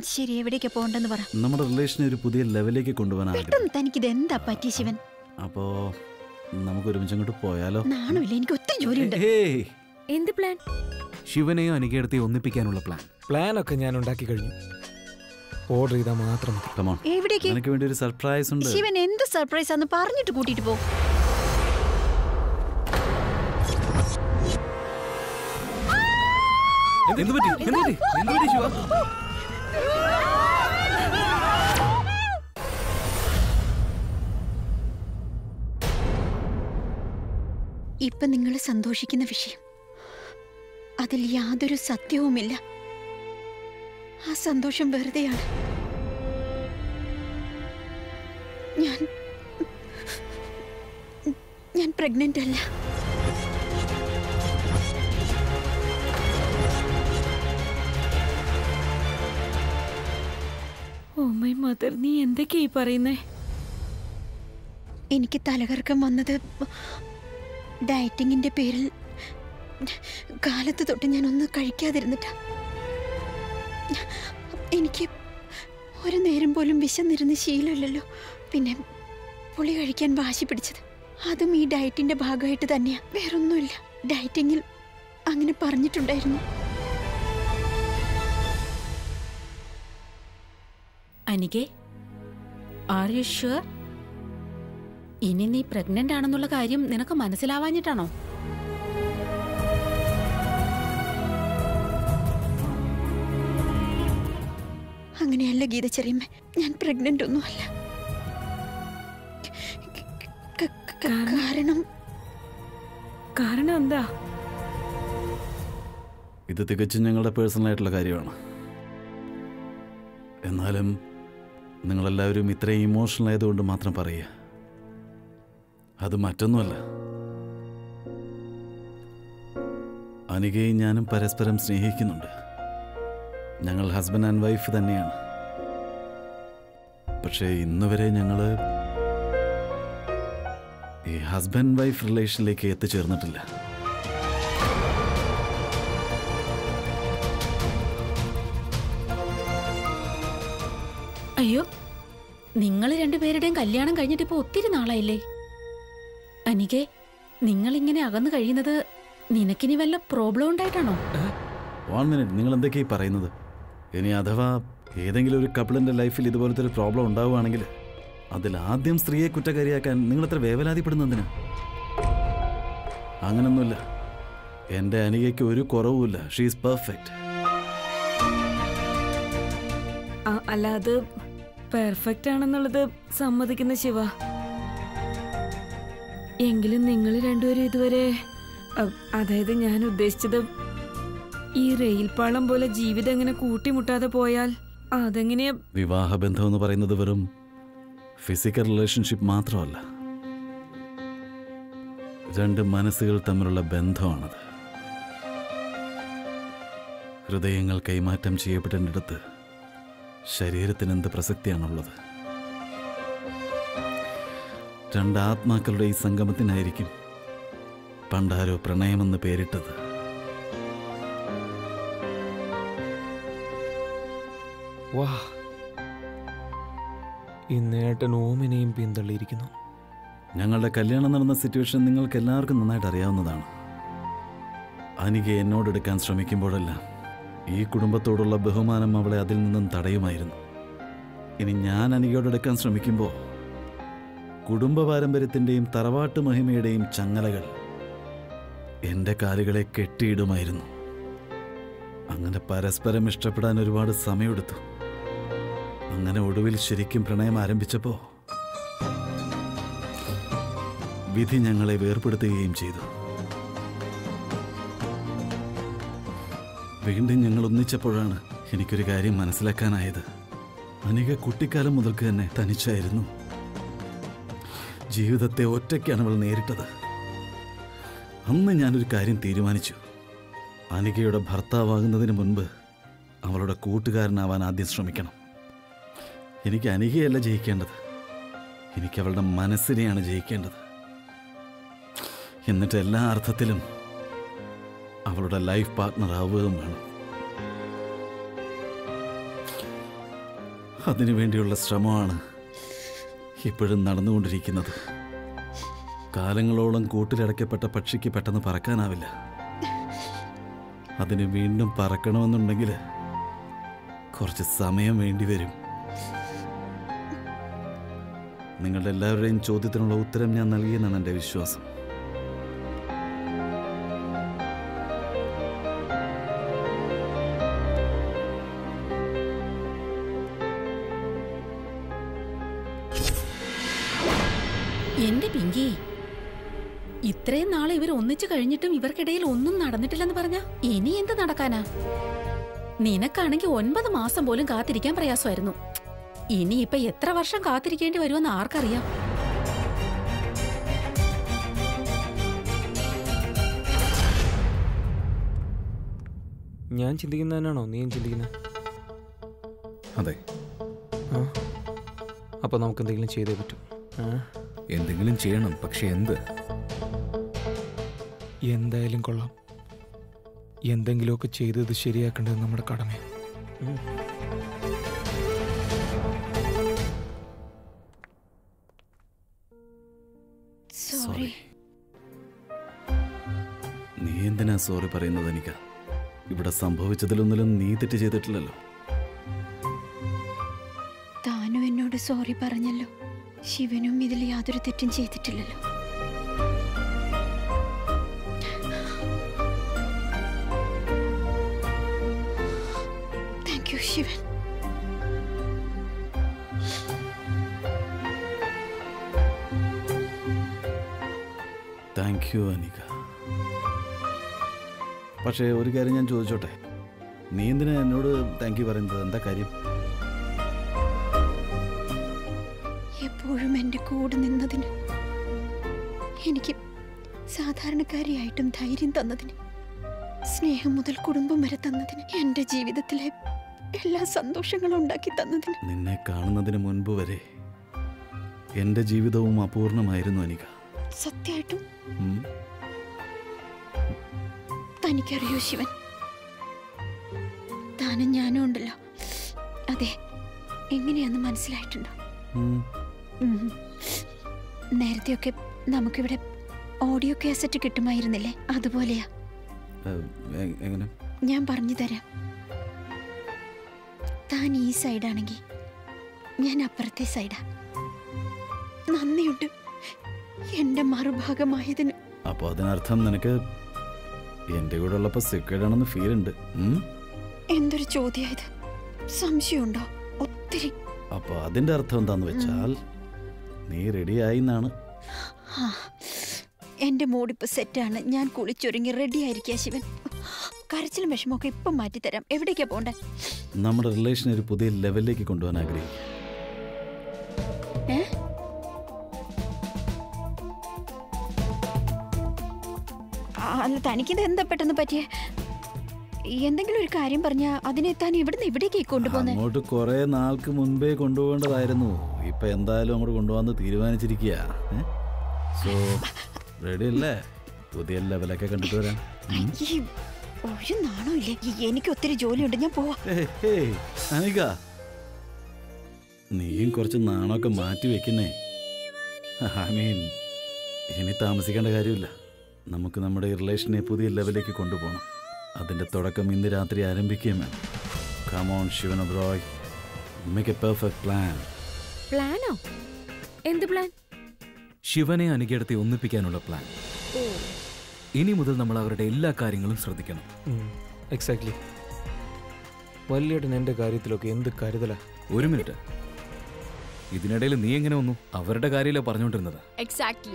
ശരി എവിടേക്കാ പോകണ്ടെന്ന് പറ നമ്മുടെ റിലേഷനെ ഒരു പുതിയ ലെവലിലേക്ക് കൊണ്ടുപോകാൻ ആഗ്രഹം പെട്ടെന്ന് തനിക്കിത് എന്താ പറ്റിയ ശിവൻ അപ്പോ നമുക്ക് ഒരുമിച്ച് അങ്ങോട്ട് പോയാലോ നാണമില്ല എനിക്ക് ഒത്തിരി ജോലിയുണ്ട് ഹേയ് എന്ത് പ്ലാൻ ശിവനെയോ അനികേടത്തെയോ ഒന്നിപ്പിക്കാനുള്ള പ്ലാൻ പ്ലാനൊക്കെ ഞാൻ ഉണ്ടാക്കി കഴിഞ്ഞു ഓർഡർ ചെയ്താൽ മാത്രം മതി കമോൺ എവിടേക്ക് നിനക്ക് വേണ്ടി ഒരു സർപ്രൈസ് ഉണ്ട് ശിവൻ എന്ത് സർപ്രൈസ് ആന്ന് പറഞ്ഞിട്ട് കൂട്ടിട്ട് പോ എന്ത് പറ്റി എന്ത് പറ്റി എന്ത് പറ്റി ശിവ ഇപ്പൊ നിങ്ങൾ സന്തോഷിക്കുന്ന വിഷയം അതിൽ യാതൊരു സത്യവുമില്ല ആ സന്തോഷം വെറുതെയാണ് ഞാൻ ഞാൻ പ്രഗ്നന്റ് അല്ല ഓ മൈ മദർ നീ എന്തൊക്കെയാ ഈ പറയുന്നേ എനിക്ക് തലകറക്കം വന്നത് ഡയറ്റിങ്ങിന്റെ പേരിൽ കാലത്ത് തൊട്ട് ഞാൻ ഒന്നും കഴിക്കാതിരുന്നിട്ട എനിക്ക് ഒരു നേരം പോലും വിശന്നിരുന്ന് ശീലമില്ലല്ലോ പിന്നെ പുളി കഴിക്കാൻ വാശി പിടിച്ചത് അതും ഈ ഡയറ്റിന്റെ ഭാഗമായിട്ട് തന്നെയാ വേറൊന്നുമില്ല ഡയറ്റിങ്ങിൽ അങ്ങനെ പറഞ്ഞിട്ടുണ്ടായിരുന്നു അനികെ ആർ യു ഷുവർ ഇനി നീ പ്രഗ്നന്റ് ആണെന്നുള്ള കാര്യം നിനക്ക് മനസ്സിലാവാഞ്ഞിട്ടാണോ അങ്ങനെയല്ല ഗീത ചെറിയമ്മ ഞാൻ പ്രഗ്നന്റ് ഒന്നുമല്ല ക- ക- കാരണം കാരണം എന്താ ഇത് തികച്ചും ഞങ്ങളുടെ പേഴ്സണൽ ആയിട്ടുള്ള കാര്യമാണ് എന്നാലും നിങ്ങളെല്ലാവരും ഇത്രയും ഇമോഷണൽ ആയതുകൊണ്ട് മാത്രം പറയുക അത് മറ്റൊന്നുമല്ല അനികയും ഞാനും പരസ്പരം സ്നേഹിക്കുന്നുണ്ട് ഞങ്ങൾ ഹസ്ബൻഡ് ആൻഡ് വൈഫ് തന്നെയാണ് പക്ഷേ ഇന്നുവരെ ഞങ്ങൾ ഈ ഹസ്ബൻഡ് വൈഫ് റിലേഷനിലേക്ക് എത്തിച്ചേർന്നിട്ടില്ല അയ്യോ നിങ്ങൾ രണ്ടുപേരുടെയും കല്യാണം കഴിഞ്ഞിട്ട് ഇപ്പൊ ഒത്തിരി നാളായില്ലേ അനികെ നിങ്ങൾ ഇങ്ങനെ അകന്നു കഴിയുന്നത് നിനക്കിനി വല്ല പ്രോബ്ലം ഉണ്ടായിട്ടാണോ വൺ മിനിറ്റ് നിങ്ങൾ എന്തൊക്കെയായി പറയുന്നത് ഇനി അഥവാ ഏതെങ്കിലും ഒരു കപ്പിളിന്റെ ലൈഫിൽ ഇതുപോലത്തെ ഒരു പ്രോബ്ലം ഉണ്ടാവുകയാണെങ്കിൽ അതിൽ ആദ്യം സ്ത്രീയെ കുറ്റക്കാരിയാക്കാൻ നിങ്ങൾ എത്ര വേവലാതിപ്പെടുന്നതിന് അങ്ങനൊന്നുമില്ല എൻ്റെ അനികയ്ക്ക് ഒരു കുറവുമില്ല ഷീസ് പെർഫെക്റ്റ് അല്ല അത് പെർഫെക്റ്റ് ആണെന്നുള്ളത് സമ്മതിക്കുന്ന ശിവ എങ്കിലും നിങ്ങൾ രണ്ടുപേരും ഇതുവരെ അ, അതായത് ഞാൻ ഉദ്ദേശിച്ചത് ഈ റെയിൽ പാളം പോലെ ജീവിതം എങ്ങനെ കൂട്ടിമുട്ടാതെ പോയാൽ അതെങ്ങനെയാ വിവാഹബന്ധം എന്ന് പറയുന്നത് വെറും ഫിസിക്കൽ റിലേഷൻഷിപ്പ് മാത്രമല്ല രണ്ട് മനസ്സുകൾ തമ്മിലുള്ള ബന്ധമാണത് ഹൃദയങ്ങൾ കൈമാറ്റം ചെയ്യപ്പെടേണ്ടിടത്ത് ശരീരത്തിന് എന്ത് പ്രസക്തിയാണുള്ളത് രണ്ട് ആത്മാക്കളുടെ ഈ സംഗമത്തിനായിരിക്കും പണ്ടാരോ പ്രണയമെന്ന് പേരിട്ടത് വാ ഇന്നേട്ടൻ ഓമിനെയും പിന്തള്ളിയിരിക്കുന്നു ഞങ്ങളുടെ കല്യാണം നടന്ന സിറ്റുവേഷൻ നിങ്ങൾക്ക് എല്ലാവർക്കും നന്നായിട്ട് അറിയാവുന്നതാണ് അനിക എന്നോടെടുക്കാൻ ശ്രമിക്കുമ്പോഴെല്ലാം ഈ കുടുംബത്തോടുള്ള ബഹുമാനം അവളെ അതിൽ നിന്നും തടയുമായിരുന്നു ഇനി ഞാൻ അനികയോടെടുക്കാൻ ശ്രമിക്കുമ്പോൾ കുടുംബ പാരമ്പര്യത്തിൻ്റെയും തറവാട്ട് മഹിമയുടെയും ചങ്ങലകൾ എൻ്റെ കാലുകളെ കെട്ടിയിടുമായിരുന്നു അങ്ങനെ പരസ്പരം ഇഷ്ടപ്പെടാൻ ഒരുപാട് സമയമെടുത്തു അങ്ങനെ ഒടുവിൽ ശരിക്കും പ്രണയം ആരംഭിച്ചപ്പോൾ വിധി ഞങ്ങളെ വേർപെടുത്തുകയും ചെയ്തു വീണ്ടും ഞങ്ങൾ ഒന്നിച്ചപ്പോഴാണ് എനിക്കൊരു കാര്യം മനസ്സിലാക്കാനായത് അനിക കുട്ടിക്കാലം മുതൽക്ക് തന്നെ തനിച്ചായിരുന്നു ജീവിതത്തെ ഒറ്റയ്ക്കാണ് അവൾ നേരിട്ടത് അന്ന് ഞാനൊരു കാര്യം തീരുമാനിച്ചു അനികയുടെ ഭർത്താവാകുന്നതിന് മുൻപ് അവളുടെ കൂട്ടുകാരനാവാൻ ആദ്യം ശ്രമിക്കണം എനിക്ക് അനികയല്ല ജയിക്കേണ്ടത് എനിക്ക് അവളുടെ മനസ്സിനെയാണ് ജയിക്കേണ്ടത് എന്നിട്ട് എല്ലാ അർത്ഥത്തിലും അവളുടെ ലൈഫ് പാർട്ട്ണർ ആവുകയും വേണം അതിനു വേണ്ടിയുള്ള ശ്രമമാണ് ഇപ്പോഴും നടന്നുകൊണ്ടിരിക്കുന്നത് കാലങ്ങളോളം കൂട്ടിലടയ്ക്കപ്പെട്ട പക്ഷിക്ക് പെട്ടെന്ന് പറക്കാനാവില്ല അതിന് വീണ്ടും പറക്കണമെന്നുണ്ടെങ്കിൽ കുറച്ച് സമയം വേണ്ടി വരും നിങ്ങളുടെ എല്ലാവരുടെയും ചോദ്യത്തിനുള്ള ഉത്തരം ഞാൻ നൽകിയെന്നാണ് എൻ്റെ വിശ്വാസം എന്റെ പിങ്കി ഇത്രയും നാളെ ഇവർ ഒന്നിച്ചു കഴിഞ്ഞിട്ടും ഇവർക്കിടയിൽ ഒന്നും നടന്നിട്ടില്ലെന്ന് പറഞ്ഞ ഇനി എന്ത് നടക്കാനാ നിനക്കാണെങ്കിൽ ഒൻപത് മാസം പോലും കാത്തിരിക്കാൻ പ്രയാസമായിരുന്നു ഇനി ഇപ്പൊ എത്ര വർഷം കാത്തിരിക്കേണ്ടി വരുമെന്ന് ആർക്കറിയാം ഞാൻ ചിന്തിക്കുന്ന തന്നെയാണോ നീയും ചിന്തിക്കുന്നത് അതെ ആ അപ്പോൾ നമുക്ക് എന്തെങ്കിലും ചെയ്തേ പറ്റും ആ എന്തെങ്കിലും ചെയ്യണം പക്ഷെ എന്ത് എന്തായാലും കൊള്ളാം എന്തെങ്കിലുമൊക്കെ ചെയ്തത് ശരിയാക്കേണ്ടത് നമ്മുടെ കടമയാണ് ഉം. സോറി നീ എന്തിനാ സോറി പറയുന്നത് എനിക്ക് ഇവിടെ സംഭവിച്ചതിലൊന്നിലും നീ തെറ്റ് ചെയ്തിട്ടില്ലല്ലോ താനും എന്നോട് സോറി പറഞ്ഞല്ലോ ശിവനും ഇതിൽ യാതൊരു തെറ്റും ചെയ്തിട്ടില്ലല്ലോ thank you Shivan thank you Anika പക്ഷേ ഒരു കാര്യം ഞാൻ ചോദിച്ചോട്ടെ നീ എന്തിനാ എന്നോട് താങ്ക് യു പറയുന്നത് എന്താ കാര്യം എപ്പോഴും എൻ്റെ കൂടെ നിന്നതിന് എനിക്ക് സാധാരണക്കാരിയായിട്ടും ധൈര്യം തന്നതിന് സ്നേഹം മുതൽ കുടുംബം വരെ തന്നതിന് എൻ്റെ ജീവിതത്തിലെ എല്ലാ സന്തോഷങ്ങളും ഉണ്ടാക്കി തന്നതിന് നിന്നെ കാണുന്നതിന് മുൻപ് വരെ എൻ്റെ ജീവിതവും അപൂർണമായിരുന്നു അനിക സത്യമായിട്ടും ഉം. തനിക്കറിയോ ശിവൻ താനും ഞാനും ഉണ്ടല്ലോ അതെ എങ്ങനെയാന്ന് മനസ്സിലായിട്ടുണ്ടോ ഉം. ഉം. നേരത്തെയൊക്കെ നമുക്കിവിടെ ഓഡിയോ കാസറ്റ് കിട്ടുമായിരുന്നില്ലേ അതുപോലെയാ ഏഹ്, എ- എങ്ങനെ ഞാൻ പറഞ്ഞു തരാം താൻ ഈ സൈഡാണെങ്കിൽ ഞാൻ അപ്പുറത്തെ സൈഡാ നന്ദിയുണ്ട് എന്റെ മറുഭാഗമായതിന് അപ്പോൾ അതിനർത്ഥം നിനക്ക് എൻ്റെ കൂടെ ഉള്ളപ്പോൾ സെക്യൂർഡാണെന്ന് ഫീൽ ഉണ്ട് ഉം? എന്തൊരു ചോദ്യായത് സംശയമുണ്ടോ ഒത്തിരി അപ്പോൾ അതിൻ്റെ അർത്ഥം എന്താന്ന് വെച്ചാൽ നീ റെഡിയായി എന്നാണ് ആ, എന്റെ മൂടിപ്പ് സെറ്റാണ് ഞാൻ കുളിച്ചൊരുങ്ങി റെഡി ആയിരിക്കുക ശിവൻ കരച്ചിലും വിഷമമൊക്കെ ഇപ്പം മാറ്റിത്തരാം എവിടേക്കാ പോണ്ടേ നമ്മുടെ റിലേഷൻ ഒരു പുതിയ ലെവലിലേക്ക് കൊണ്ടുപോകാൻ ആഗ്രഹിക്കും ഏ ആ, അല്ല തനിക്കിത് എന്താ പെട്ടെന്ന് പറ്റിയേ എന്തെങ്കിലും ഒരു കാര്യം പറഞ്ഞാ അതിനെ താൻ ഇവിടുന്ന് ഇവിടേക്ക് കൊണ്ടുപോന്നെ അങ്ങോട്ട് കുറെ നാൾക്ക് മുൻപേ കൊണ്ടുപോകേണ്ടതായിരുന്നു ഇപ്പൊ എന്തായാലും അങ്ങോട്ട് കൊണ്ടുപോകാന്ന് തീരുമാനിച്ചിരിക്കുക സോ റെഡി അല്ലേ പുതിയ ലെവലൊക്കെ കണ്ടിട്ട് വരാം ഉം. ഈ ഒരു നാണോ ഇല്ലേ ഈ എനിക്ക് ഒത്തിരി ജോലിയുണ്ട് ഞാൻ പോവാ ഹേയ്, ഹേയ്, അനിക നീയും കുറച്ച് നാണമൊക്കെ മാറ്റി വെക്കുന്നേ ഐ മീൻ ഇനി താമസിക്കേണ്ട കാര്യമില്ല നമുക്ക് നമ്മുടെ ഈ റിലേഷനെ പുതിയ ലെവലിലേക്ക് കൊണ്ടുപോകണം അതിൻ്റെ തുടക്കം ഇന്ന് രാത്രി ആരംഭിക്കുകയും വേണം come on Shivan bro make a perfect plan പ്ലാനോ എന്ത് പ്ലാൻ ശിവനെ അനികേടത്തെ ഒന്നിപ്പിക്കാനുള്ള പ്ലാൻ ഇനി മുതൽ നമ്മൾ അവരുടെ എല്ലാ കാര്യങ്ങളും ശ്രദ്ധിക്കണം എക്സാക്ട്ലി വലിയേട്ടൻ എൻ്റെ കാര്യത്തിലൊക്കെ എന്ത് കരുതലാ ഒരു മിനിറ്റ് ഇതിനിടയിൽ നീ എങ്ങനെ വന്നു അവരുടെ കാര്യമല്ലേ പറഞ്ഞുകൊണ്ടിരുന്നത് Exactly.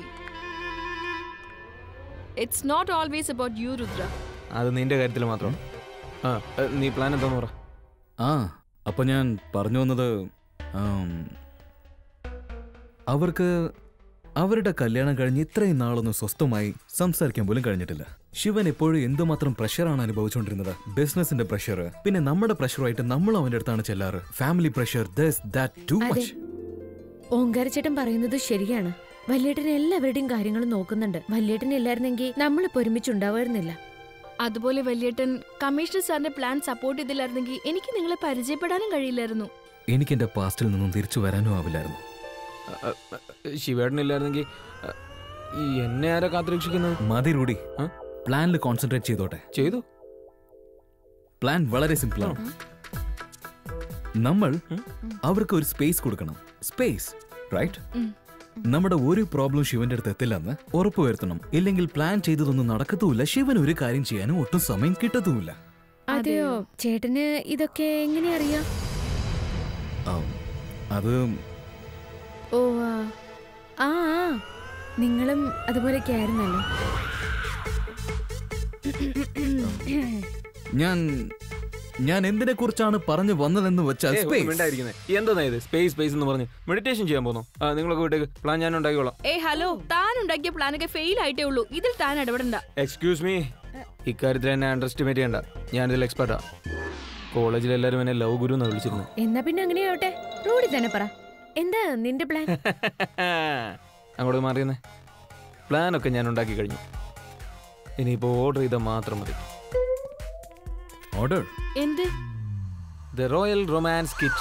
It's not always about you, Rudra. അത് നിന്റെ കാര്യത്തിൽ മാത്രം ആ ഏ, നീ പ്ലാൻ എന്താന്ന് പറ ആ അപ്പൊ ഞാൻ പറഞ്ഞു വന്നത് ആം, അവർക്ക് അവരുടെ കല്യാണം കഴിഞ്ഞ് ഇത്രയും നാളൊന്നും സ്വസ്ഥമായി സംസാരിക്കാൻ പോലും കഴിഞ്ഞിട്ടില്ല ശിവൻ എപ്പോഴും എന്തുമാത്രം പ്രഷറാണ് അനുഭവിച്ചുകൊണ്ടിരുന്നത് ബിസിനസിന്റെ പ്രഷർ പിന്നെ നമ്മുടെ പ്രഷറുമായിട്ട് നമ്മൾ അവന്റെ അടുത്താണ് ചെല്ലാറ് family pressure this that too അതെ. മച്ച് ഓങ്കാരച്ചേട്ടൻ പറയുന്നത് ശരിയാണ് വല്യേട്ടൻ എല്ലാവരുടെയും കാര്യങ്ങൾ നോക്കുന്നുണ്ട് വല്യേട്ടൻ ഇല്ലായിരുന്നെങ്കിൽ നമ്മളിപ്പോ ഒരുമിച്ചുണ്ടാവായിരുന്നില്ല അതുപോലെ വലിയേട്ടൻ കമ്മീഷണർ സാറിന്റെ പ്ലാൻ സപ്പോർട്ട് ചെയ്തില്ലായിരുന്നെങ്കിൽ എനിക്ക് നിങ്ങളെ പരിചയപ്പെടാനും കഴിയില്ലായിരുന്നു എനിക്ക് എന്റെ പാസ്റ്റിൽ നിന്നും തിരിച്ചു വരാനും ആവില്ലായിരുന്നു ശിവേട്ടനില്ലായിരുന്നെങ്കിൽ അ, ഈ എന്നെ ആരാ കാത്തുരക്ഷിക്കുന്നത് മതി റൂഡി ആ? പ്ലാനിൽ കോൺസെൻട്രേറ്റ് ചെയ്തോട്ടെ ചെയ്തു പ്ലാൻ വളരെ സിമ്പിളാണ് നമ്മൾ ഉം. അവർക്ക് ഒരു സ്പേസ് കൊടുക്കണം സ്പേസ് റൈറ്റ് ഉം. നമ്മുടെ ഒരു പ്രോബ്ലം ശിവന്റെ അടുത്ത് എത്തില്ലെന്ന് ഉറപ്പുവരുത്തണം ഇല്ലെങ്കിൽ പ്ലാൻ ചെയ്തതൊന്നും നടക്കത്തുമില്ല ശിവൻ ഒരു കാര്യം ചെയ്യാനും ഒട്ടും സമയം കിട്ടത്തുമില്ല അതെയോ ചേട്ടന് ഇതൊക്കെ എങ്ങനെ അറിയാം ആ, അത് ഓ ആ ആ ആ. നിങ്ങളും അതുപോലെയൊക്കെ ആയിരുന്നല്ലോ ഞാൻ ഞാൻ എന്തിനെ കുറിച്ചാണ് പറഞ്ഞു വന്നതെന്ന് വെച്ചാൽ ഏയ്, ഒന്നും സ്പേസ് മിണ്ടായിരിക്കുന്നെ. എന്താ ഇത് സ്പേസ് സ്പേസ് എന്ന് പറഞ്ഞ് മെഡിറ്റേഷൻ ചെയ്യാൻ പോകുന്നു ആ നിങ്ങളൊക്കെ വിട്ടേക്ക് പ്ലാൻ ഞാൻ ഉണ്ടാക്കിക്കോളാം ഏയ് ഹലോ താൻ ഉണ്ടാക്കിയ പ്ലാനൊക്കെ ഫെയിൽ ആയിട്ടേ ഉള്ളൂ ഇതിൽ താൻ ഇടപെടണ്ട എക്സ്ക്യൂസ് മീ ഇക്കാര്യത്തിൽ എന്നെ അണ്ടർ എസ്റ്റിമേറ്റ് ചെയ്യണ്ട ഞാനിതിൽ എക്സ്പെർട്ടാ കോളേജിൽ എല്ലാവരും എന്നെ ലവ് ഗുരു എന്നാണ് വിളിച്ചിരുന്നത് എന്നാ പിന്നെ അങ്ങനെയാവട്ടെ റോഡി തന്നെ പറ എന്താ നിന്റെ പ്ലാൻ അങ്ങോട്ട് മാറിയെന്നേ പ്ലാനൊക്കെ ഞാൻ ഉണ്ടാക്കി കഴിഞ്ഞു ഇനിയിപ്പോൾ ഓർഡർ ചെയ്താൽ മാത്രം മതി ഓർഡർ എന്ത് ദ റോയൽ റൊമാൻസ് കിറ്റ്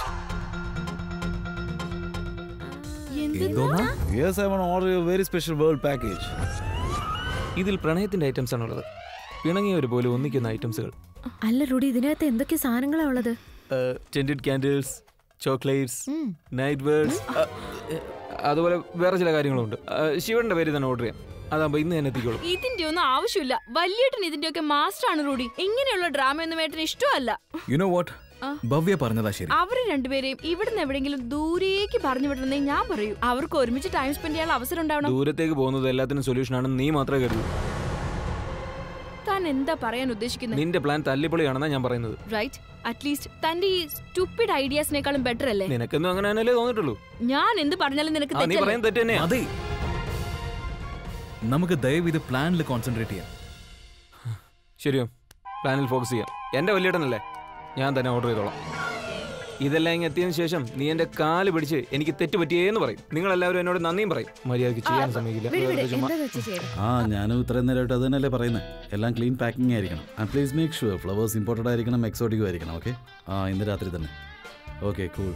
എന്തോന്നാ yes I want order very special world package ഇതിൽ പ്രണയത്തിന്റെ ഐറ്റംസ് ആണുള്ളത് പിണങ്ങിയവർ പോലും ഒന്നിക്കുന്ന ഐറ്റംസുകൾ അല്ല റോഡി ഇതിനകത്ത് എന്തൊക്കെ സാധനങ്ങളാ ഉള്ളത് ടെൻറ്റഡ് ക്യാൻഡിൽസ് ചോക്ലേറ്റ്സ് ഉം. നൈറ്റ് വേർഡ്സ് അതുപോലെ വേറെ ചില കാര്യങ്ങളുണ്ട് ആ, ശിവന്റെ പേര് തന്നെ ഓർഡർ ചെയ്യാം അതാകുമ്പോൾ ഇന്ന് തന്നെ എത്തിക്കോളും ഇതിന്റെ ഒന്നും ആവശ്യമില്ല വലിയേട്ടൻ ഇതിന്റെ ഒക്കെ മാസ്റ്റർ ആണ് റൂഡി ഇങ്ങനെയുള്ള ഡ്രാമ ഒന്നും ഏട്ടന് ഇഷ്ടമല്ല യു നോ വാട്ട് ആ. ഭവ്യ പറഞ്ഞതാ ശരി അവര് രണ്ടുപേരെയും ഇവിടുന്ന് എവിടെയെങ്കിലും ദൂരേക്ക് പറഞ്ഞു വിടണമെന്നേ ഞാൻ പറയൂ അവർക്ക് ഒരുമിച്ച് ടൈം സ്പെൻഡ് ചെയ്യാനുള്ള അവസരം ഉണ്ടാവണം ദൂരത്തേക്ക് പോകുന്നത് എല്ലാത്തിനും സൊല്യൂഷൻ ആണെന്ന് നീ മാത്രമേ കരുതൂ താൻ എന്താ പറയാൻ ഉദ്ദേശിക്കുന്നത് നിന്റെ പ്ലാൻ തല്ലിപ്പൊളിയാണെന്നാ ഞാൻ പറയുന്നത് റൈറ്റ് അറ്റ്ലീസ്റ്റ് തന്റെ ഈ സ്റ്റുപ്പിഡ് ഐഡിയാസിനേക്കാളും ബെറ്റർ അല്ലേ നിനക്കൊന്നും അങ്ങനെ തന്നെയല്ലേ തോന്നിട്ടുള്ളൂ ഞാൻ എന്ത് പറഞ്ഞാലും നിനക്ക് ആ നീ തെറ്റല്ലേ പറയാൻ തെറ്റ് തന്നെയാ അതെ നമുക്ക് ദയവ് ഇത് പ്ലാനിൽ കോൺസെൻട്രേറ്റ് ചെയ്യാം ശരിയോ പ്ലാനിൽ ഫോക്കസ് ചെയ്യാം എന്റെ വലിയേട്ടനല്ലേ ഞാൻ തന്നെ ഓർഡർ ചെയ്തോളാം ഇതെല്ലാം ഇങ്ങ് എത്തിയതിനു ശേഷം നീ എന്റെ കാല് പിടിച്ച് എനിക്ക് തെറ്റ് പറ്റിയേന്ന് പറയും നിങ്ങൾ എല്ലാവരും എന്നോട് നന്ദിയും പറയും മര്യാദയ്ക്ക് ചെയ്യാൻ സമ്മതിക്കില്ല വിട് വിട് വെറുതെ ചുമ്മാ എന്താ വെച്ച് ചെയ്യണം ആ ഞാനും ഇത്രയും നേരമായിട്ട് അത് തന്നെയല്ലേ പറയുന്നത് എല്ലാം ക്ലീൻ പാക്കിംഗ് ആയിരിക്കണം and please make sure flowers imported ആയിരിക്കണം എക്സോട്ടിക്കും ആയിരിക്കണം ഓക്കെ ആ ഇന്ന് രാത്രി തന്നെ ഓക്കെ കൂൾ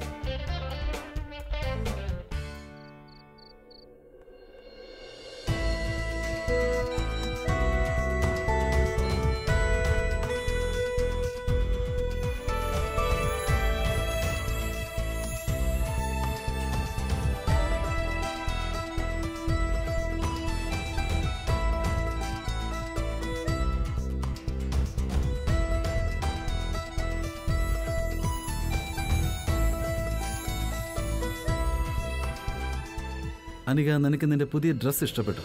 അനിക നിനക്ക് നിന്റെ പുതിയ ഡ്രസ്സ് ഇഷ്ടപ്പെട്ടു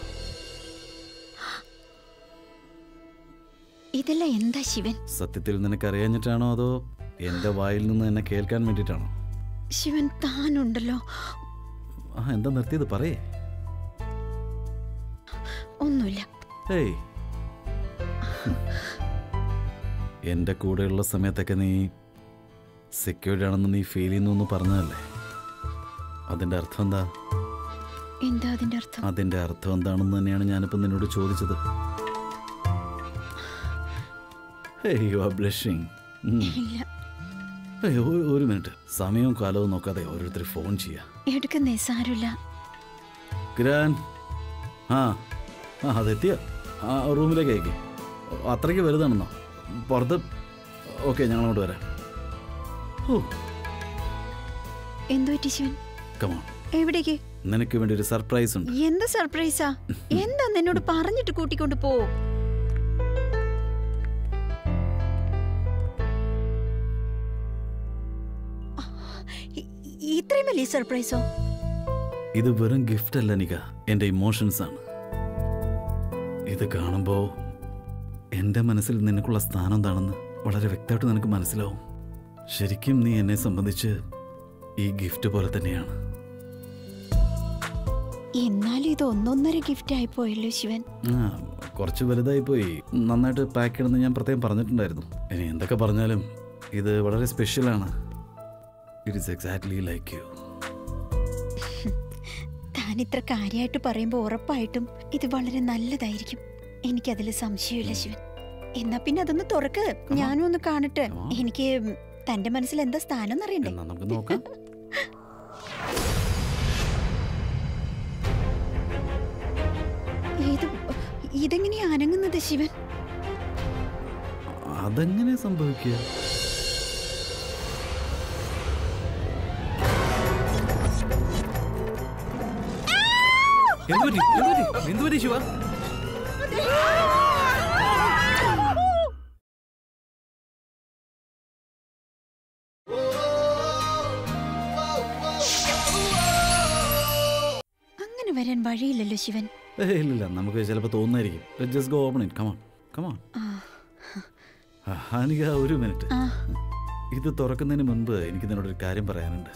ഇതെല്ലാം എന്താ ശിവൻ സത്യത്തിൽ നിനക്ക് അറിയാഞ്ഞിട്ടാണോ അതോ എന്റെ വായിൽ നിന്ന് എന്നെ കേൾക്കാൻ വേണ്ടിയിട്ടാണോ ശിവൻ താനുണ്ടല്ലോ ആ എന്താ നിർത്തിയത് പറയേ ഒന്നുമില്ല ഏയ് എൻ്റെ കൂടെയുള്ള സമയത്തൊക്കെ നീ സെക്യൂർഡ് ആണെന്ന് നീ ഫീൽ ചെയ്യുന്നു എന്ന് പറഞ്ഞതല്ലേ അതിൻ്റെ അർത്ഥം എന്താ എന്താ അതിന്റെ അർത്ഥം അതിൻ്റെ അർത്ഥം എന്താണെന്ന് തന്നെയാണ് ഞാനിപ്പോൾ നിന്നോട് ചോദിച്ചത് യു ആർ ബ്ലഷിങ് ഇല്ല ഒരു മിനിറ്റ് സമയവും കാലവും നോക്കാതെ ഓരോരുത്തർ ഫോൺ ചെയ്യാം എടുക്കുന്നേ സാരമില്ല ഗ്രാൻ ആ ആ അതെത്തിയ ആ റൂമിലേക്ക് അയക്കി അത്രയ്ക്ക് വലുതാണെന്നോ പുറത്ത് ഓക്കെ ഞങ്ങൾ അങ്ങോട്ട് വരാം ഓ എന്തോ പറ്റി ശിവൻ കമോൺ എവിടേക്ക് നിനക്ക് വേണ്ടി ഒരു സർപ്രൈസ് ഉണ്ട് എന്ത് സർപ്രൈസാ എന്താ നിന്നോട് പറഞ്ഞിട്ട് കൂട്ടിക്കൊണ്ട് പോ ഇ- ഇത്രയും വലിയ സർപ്രൈസോ ഇത് വെറും ഗിഫ്റ്റ് അല്ല നിക എൻ്റെ ഇമോഷൻസ് ആണ് ഇത് കാണുമ്പോൾ എൻ്റെ മനസ്സിൽ നിനക്കുള്ള സ്ഥാനം എന്താണെന്ന് വളരെ വ്യക്തമായിട്ട് നിനക്ക് മനസ്സിലാവും ശരിക്കും നീ എന്നെ സംബന്ധിച്ച് ഈ ഗിഫ്റ്റ് പോലെ തന്നെയാണ് എന്നാലും ഇത് ഒന്നൊന്നര ഗിഫ്റ്റ് ആയി പോയല്ലോ ശിവൻ ആ കുറച്ച് വലുതായി പോയി നന്നായിട്ട് പാക്ക് ചെയ്യണമെന്ന് ഞാൻ പ്രത്യേകം പറഞ്ഞിട്ടുണ്ടായിരുന്നു ഇനി എന്തൊക്കെ പറഞ്ഞാലും ഇത് വളരെ സ്പെഷ്യലാണ് it is exactly like you താൻ ഇത്ര കാര്യമായിട്ട് പറയുമ്പോൾ ഉറപ്പായിട്ടും ഇത് വളരെ നല്ലതായിരിക്കും എനിക്കതിൽ സംശയമില്ല ശിവൻ എന്നാ പിന്നെ അതൊന്ന് തുറക്ക് ഞാനും ഒന്ന് കാണട്ടെ Come on. എനിക്ക് തന്റെ മനസ്സിൽ എന്താ സ്ഥാനം എന്നറിയണ്ടേ എന്നാ നമുക്ക് നോക്കാം ഇത് ഇതെങ്ങനെയാ അനങ്ങുന്നത് ശിവൻ അതെങ്ങനെ സംഭവിക്കുക എന്തുപറ്റി എന്തുപറ്റി എന്തുപറ്റി ശിവ അങ്ങനെ വരാൻ വഴിയില്ലല്ലോ ശിവൻ ഏയ് ഇല്ലില്ല നമുക്ക് ചിലപ്പോൾ തോന്നുന്നായിരിക്കും just go open it come on come on ആ, ഹാനിക ഒരു മിനിറ്റ് ആ, ഇത് തുറക്കുന്നതിന് മുൻപ് എനിക്ക് നിന്നോടൊരു കാര്യം പറയാനുണ്ട്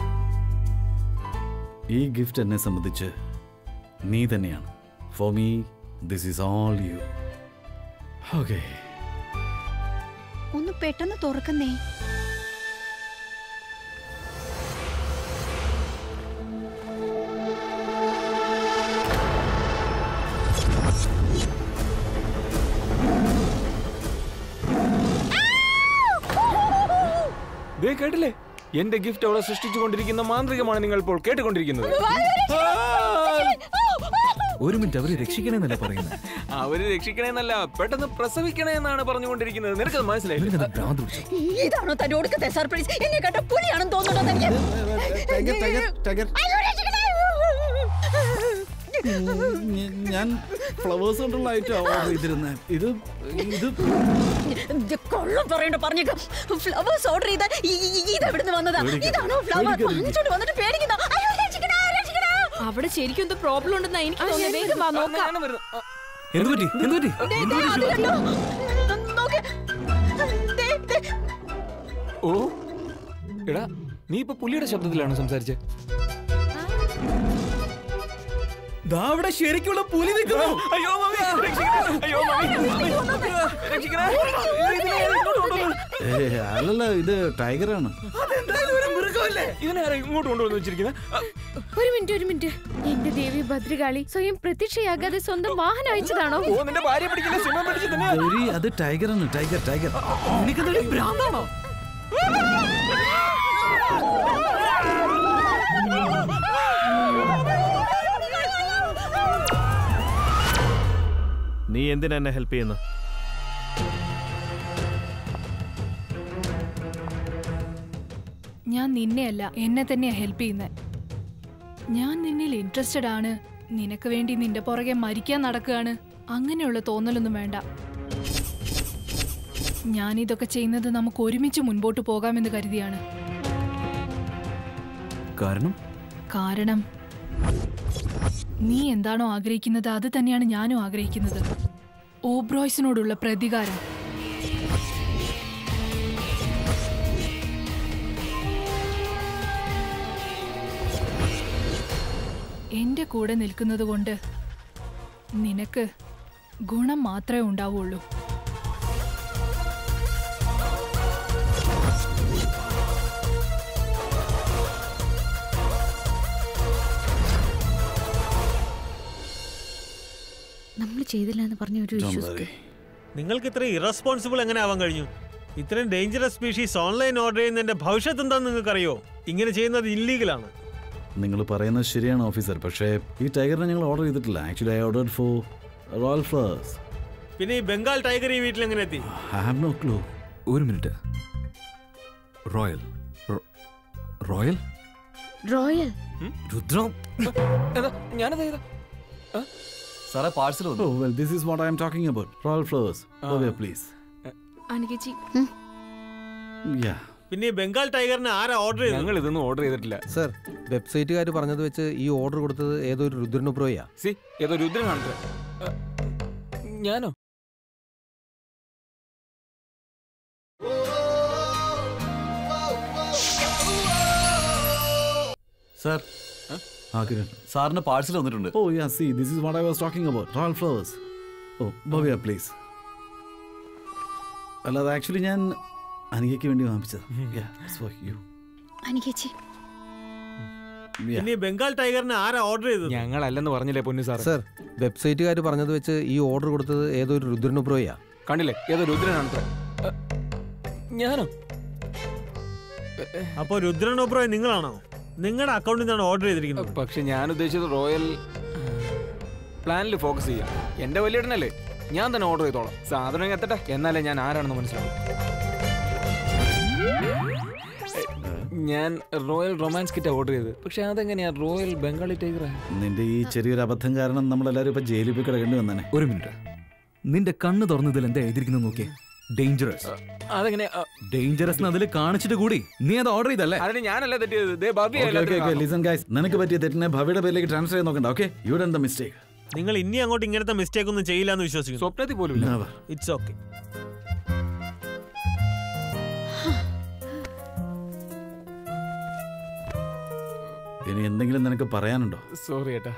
ഈ ഗിഫ്റ്റ് എന്നെ സംബന്ധിച്ച് നീ തന്നെയാണ് for me this is all you okay ഒന്ന് പെട്ടെന്ന് തുറക്കുന്നേ ദേ കേട്ടില്ലേ എന്റെ ഗിഫ്റ്റ് അവളെ സൃഷ്ടിച്ചുകൊണ്ടിരിക്കുന്ന മാന്ത്രികമാണ് നിങ്ങൾ ഇപ്പോൾ കേട്ടുകൊണ്ടിരിക്കുന്നത് ഒരു മിനിറ്റ് അവരെ രക്ഷിക്കണമെന്നല്ല പറയുന്നത് അവര് രക്ഷിക്കണേന്നല്ല പെട്ടെന്ന് പ്രസവിക്കണേ എന്നാണ് പറഞ്ഞുകൊണ്ടിരിക്കുന്നത് നിനക്കത് മനസ്സിലായി ഇവരിനെന്താ ഭ്രാന്ത് പിടിച്ചോ? ഇതാണോ തന്റെ ഒടുക്കത്തെ സർപ്രൈസ് എന്നെ കണ്ട പുലിയാണെന്ന് തോന്നുന്നുണ്ടോ ഞാൻ ഫ്ലവേഴ്സ് കൊണ്ടുള്ള ഐറ്റം ഓർഡർ ചെയ്തിരുന്നത് ഇത് ഇത് കൊള്ളം പറയണ്ട പറഞ്ഞേക്കാം ഫ്ലവേഴ്സ് ഓർഡർ ചെയ്ത ഇതെവിടുന്ന് വന്നതാ പേടിക്കരുത്. ഇതാണോ ഫ്ലവർ പേടിക്കരുത്. വാങ്ങിച്ചോണ്ട് വന്നിട്ട് പേടിക്കുന്നോ അയ്യോ രക്ഷിക്കണേ, രക്ഷിക്കണേ. അവിടെ ശരിക്കും എന്തോ പ്രോബ്ലം ഉണ്ടെന്നാ എനിക്ക് തോന്നുന്നത് വേഗം വാ നോക്കാം ഞാനും വരുന്നു. ആ, എന്തുപറ്റി എന്തുപറ്റി ദേ, ദേ, അത് കണ്ടോ? നോക്ക്. ദേ, ദേ. ഓ എടാ നീ ഇപ്പൊ പുലിയുടെ ശബ്ദത്തിലാണ് സംസാരിച്ചത് ദാ അവിടെ ശരിക്കുള്ള പുലി നിൽക്കുന്നു അയ്യോ മമ്മി രക്ഷിക്കണേ. അയ്യോ മമ്മി രക്ഷിക്കണേ. ഇതിനെ ഇങ്ങോട്ട് കൊണ്ടുവന്നു. ഏ അല്ലല്ല ഇത് ടൈഗറാണ് ഇതിനെ ആരാ ഇങ്ങോട്ട് കൊണ്ടുവന്ന് വെച്ചിരിക്കുന്നത് ഒരു മിനിറ്റ് ഒരു മിനിറ്റ് എന്റെ ദേവി ഭദ്രകാളി സ്വയം പ്രത്യക്ഷയാകാതെ സ്വന്തം വാഹനം അയച്ചതാണോ ഓ നിന്റെ ഭാര്യ പിടിക്കില്ല സിനിമ പിടിച്ച് തന്നെയാ ഗൗരി അത് ടൈഗറാണ് ടൈഗർ ടൈഗർ നിനക്കെന്താ ഭ്രാന്താണോ നീ എന്തിനാ എന്നെ ഹെൽപ്പ് ചെയ്യുന്നു ഞാൻ നിന്നെയല്ല എന്നെ തന്നെയാ ഹെൽപ്പ് ചെയ്യുന്നത് ഞാൻ നിന്നിൽ ഇൻട്രസ്റ്റഡ് ആണ് നിനക്ക് വേണ്ടി നിന്റെ പുറകെ മരിക്കാൻ നടക്കുകയാണ് അങ്ങനെയുള്ള തോന്നലൊന്നും വേണ്ട ഞാൻ ഇതൊക്കെ ചെയ്യുന്നത് നമുക്ക് ഒരുമിച്ച് മുൻപോട്ട് പോകാമെന്ന് കരുതിയാണ് കാരണം കാരണം നീ എന്താണോ ആഗ്രഹിക്കുന്നത് അത് തന്നെയാണ് ഞാനും ആഗ്രഹിക്കുന്നത് ഓബ്രോയ്സിനോടുള്ള പ്രതികാരം എന്റെ കൂടെ നിൽക്കുന്നത് കൊണ്ട് നിനക്ക് ഗുണം മാത്രമേ ഉണ്ടാവുള്ളൂ നമ്മൾ ചെയ്തില്ല എന്ന് പറഞ്ഞ ഒരു Don't നിങ്ങൾക്ക് ഇത്ര ഇറസ്പോൺസിബിൾ എങ്ങനെ ആവാൻ കഴിഞ്ഞു ഇത്രയും ഡേഞ്ചറസ് സ്പീഷീസ് ഓൺലൈൻ ഓർഡർ ചെയ്യുന്നതിന്റെ ഭവിഷ്യത്ത് എന്താണെന്ന് നിങ്ങൾക്കറിയോ ഇങ്ങനെ ചെയ്യുന്നത് ഇല്ലീഗലാണ് നിങ്ങൾ പറയുന്നത് ശരിയാണ് ഓഫീസർ പക്ഷേ ഈ ടൈഗറിനെ ഞങ്ങൾ ഓർഡർ ചെയ്തിട്ടില്ല actually I order for royal flowers പിന്നെ ഈ ബംഗാൾ ടൈഗർ ഈ വീട്ടിൽ എങ്ങനെ എത്തി ഐ ഹാവ് നോ ക്ലൂ ഒരു മിനിറ്റ് റോയൽ റോ- റോയൽ റോയൽ രുദ്രം എന്താ ഞാനത് ചെയ്ത സാറേ parcel oh well this is what I am talking about royal flowers ഓവേ പ്ലീസ് അനുകേച്ചി യാ പിന്നെ ഈ ബംഗാൾ ടൈഗറിനെ ആരാ ഓർഡർ ചെയ്തത് ഞങ്ങൾ ഇതൊന്നും ഓർഡർ ചെയ്തിട്ടില്ല സർ വെബ്സൈറ്റുകാർ പറഞ്ഞത് വെച്ച് ഈ ഓർഡർ കൊടുത്തത് ഏതോ ഒരു രുദ്രനുപ്രോയാ സി ഏതോ രുദ്രനാണ് ഞാനോ സർ ആ കിരൺ സാറിന് പാഴ്സൽ വന്നിട്ടുണ്ട് oh yeah see this is what I was talking about royal flowers oh Bhavya please അല്ലാതെ ആക്ച്വലി ഞാൻ അനികയ്ക്ക് വേണ്ടി വാങ്ങിച്ചത് യാ ഫോർ യു അനികേച്ചി പിന്നെ ഈ ബംഗാൾ ടൈഗറിനെ ആരാ ഓർഡർ ചെയ്തത് ഞങ്ങളല്ലെന്ന് പറഞ്ഞില്ലേ പൊന്നു സാർ സർ വെബ്സൈറ്റുകാർ പറഞ്ഞത് വെച്ച് ഈ ഓർഡർ കൊടുത്തത് ഏതോ ഒരു രുദ്രനുപ്രോയാ കണ്ടില്ലേ ഏതോ രുദ്രനാണ് ഞാനോ അപ്പോ രുദ്രൻ ഓബ്രോയ് നിങ്ങളാണോ നിങ്ങളുടെ അക്കൗണ്ടിൽ നിന്നാണ് ഓർഡർ ചെയ്തിരിക്കുന്നത് പക്ഷെ ഞാൻ ഉദ്ദേശിച്ചത് റോയൽ പ്ലാനിൽ ഫോക്കസ് ചെയ്യാം എന്റെ വലിയേട്ടനല്ലേ ഞാൻ തന്നെ ഓർഡർ ചെയ്തോളാം സാധനം ഇങ്ങ് എത്തട്ടെ എന്നാലേ ഞാൻ ആരാണെന്ന് മനസ്സിലാവും ഞാൻ റോയൽ റൊമാൻസ് കിറ്റാ ഓർഡർ ചെയ്തത് പക്ഷെ അതെങ്ങനെയാ റോയൽ ബംഗാളി ടൈഗർ നിന്റെ ഈ ചെറിയൊരു അബദ്ധം കാരണം നമ്മളെല്ലാവരും ഇപ്പൊ ജയിലിൽ പോയി കിടക്കേണ്ടി വന്നേ ഒരു മിനിറ്റ് നിന്റെ കണ്ണ് തുറന്നതിൽ എന്താ എഴുതിയിരിക്കുന്നത് നോക്കിയേ ഡേഞ്ചറസ് അതെങ്ങനെ ഡേഞ്ചറസ് അതിൽ കാണിച്ചിട്ട് കൂടി നീ അത് ഓർഡർ ചെയ്തല്ലേ അതിന് ഞാനല്ല തെറ്റിയത് ദേ Bhavya okay okay okay listen guys നിനക്ക് പറ്റിയ തെറ്റിനെ ഭവിയുടെ പേരിലേക്ക് ട്രാൻസ്ഫർ ചെയ്ത് നോക്കണ്ട okay you done the mistake നിങ്ങൾ ഇനി അങ്ങോട്ട് ഇങ്ങനത്തെ മിസ്റ്റേക്ക് ഒന്നും ചെയ്യില്ല എന്ന് വിശ്വസിക്കുന്നു സ്വപ്നത്തിൽ പോലും ഇല്ല. Never. ഇറ്റ്സ് ഓക്കെ ഇനി എന്തെങ്കിലും നിനക്ക് പറയാനുണ്ടോ സോറി ഏട്ടാ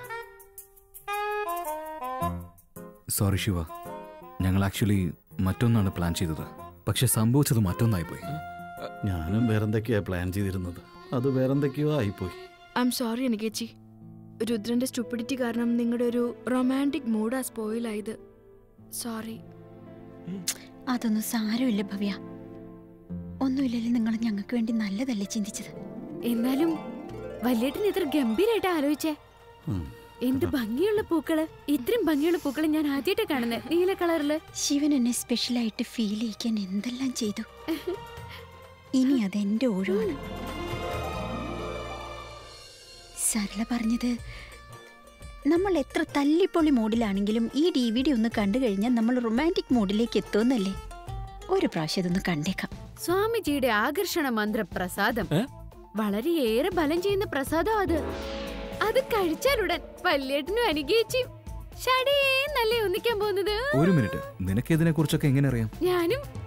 സോറി ശിവ ഞങ്ങൾ ആക്ച്വലി മറ്റൊന്നാണ് പ്ലാൻ ചെയ്തത് പക്ഷെ സംഭവിച്ചത് മറ്റൊന്നായി പോയി ഞാനും വേറെന്തൊക്കെയാ പ്ലാൻ ചെയ്തിരുന്നത് അത് വേറെന്തൊക്കെയോ ആയിപ്പോയി ഐ എം സോറി എനിക്കേച്ചി രുദ്രന്റെ സ്റ്റുപ്പിഡിറ്റി കാരണം നിങ്ങളുടെ ഒരു റൊമാൻറ്റിക് മൂഡാ സ്പോയിലായത് സോറി അതൊന്നും സാരമില്ല ഭവ്യ ഒന്നുമില്ലല്ലോ നിങ്ങൾ ഞങ്ങൾക്ക് വേണ്ടി നല്ലതല്ലേ ചിന്തിച്ചത് എന്നാലും വല്യേട്ടൻ ഇത്ര ഗംഭീരായിട്ട് ആലോചിച്ചേ ഉം. എന്ത് ഭംഗിയുള്ള പൂക്കള് ഇത്രയും ഭംഗിയുള്ള പൂക്കള് ഞാൻ ആദ്യമായിട്ട് കാണുന്നത് നീല കളറില് ശിവൻ എന്നെ സ്പെഷ്യലായിട്ട് ഫീൽ ചെയ്യിക്കാൻ എന്തെല്ലാം ചെയ്തു ഇനി അതെന്റെ ഒഴിവാണ് സരള പറഞ്ഞത് നമ്മൾ എത്ര തല്ലിപ്പൊളി മൂഡിലാണെങ്കിലും ഈ ഡി വി ഡി ഒന്ന് കണ്ടു കഴിഞ്ഞാൽ നമ്മൾ റൊമാൻറ്റിക് മൂഡിലേക്ക് എത്തുമെന്നല്ലേ ഒരു പ്രാവശ്യം ഇതൊന്ന് കണ്ടേക്കാം സ്വാമിജിയുടെ ആകർഷണ മന്ത്ര പ്രസാദം വളരെയേറെ ബലം ചെയ്യുന്ന പ്രസാദം അത് അത് കഴിച്ചാലുടൻ വല്യേട്ടനും അനുഗ്രഹിച്ചും ഷടേ നല്ലേ ഒന്നിക്കാൻ പോകുന്നത് ഒരു മിനിറ്റ് നിനക്ക് ഇതിനെ കുറിച്ചൊക്കെ എങ്ങനെ അറിയാം ഞാനും